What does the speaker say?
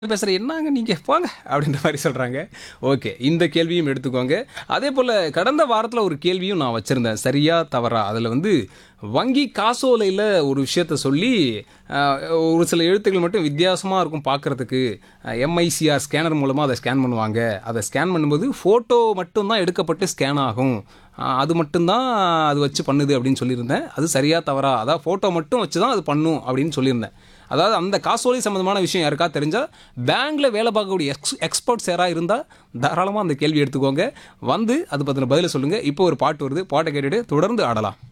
பேசுகிற என்னங்க நீங்கள் போங்க அப்படின்ற மாதிரி சொல்கிறாங்க ஓகே இந்த கேள்வியும் எடுத்துக்கோங்க அதே போல் கடந்த வாரத்தில் ஒரு கேள்வியும் நான் வச்சுருந்தேன் சரியா தவறா அதில் வந்து வங்கி காசோலையில் ஒரு விஷயத்த சொல்லி அஹ், ஒரு சில எழுத்துக்கள் மட்டும் வித்தியாசமாக இருக்கும் பார்க்குறதுக்கு எம்ஐசிஆர் ஸ்கேனர் மூலமாக அதை ஸ்கேன் பண்ணுவாங்க அதை ஸ்கேன் பண்ணும்போது ஃபோட்டோ மட்டும்தான் எடுக்கப்பட்டு ஸ்கேன் ஆகும் அஹ், அது மட்டும்தான் அது வச்சு பண்ணுது அப்படின்னு சொல்லியிருந்தேன் அது சரியா தவறா அதாவது ஃபோட்டோ மட்டும் வச்சு தான் அது பண்ணும் அப்படின்னு சொல்லியிருந்தேன் அதாவது அந்த காசோலை சம்மந்தமான விஷயம் யாருக்கா தெரிஞ்சால் பேங்க்கில் வேலை பார்க்கக்கூடிய எக்ஸ் எக்ஸ்பர்ட்ஸ் யாராக இருந்தால் தாராளமாக அந்த கேள்வி எடுத்துக்கோங்க வந்து அது பற்றின பதிலை சொல்லுங்கள் இப்போ ஒரு பாட்டு வருது பாட்டை கேட்டுட்டு தொடர்ந்து ஆடலாம்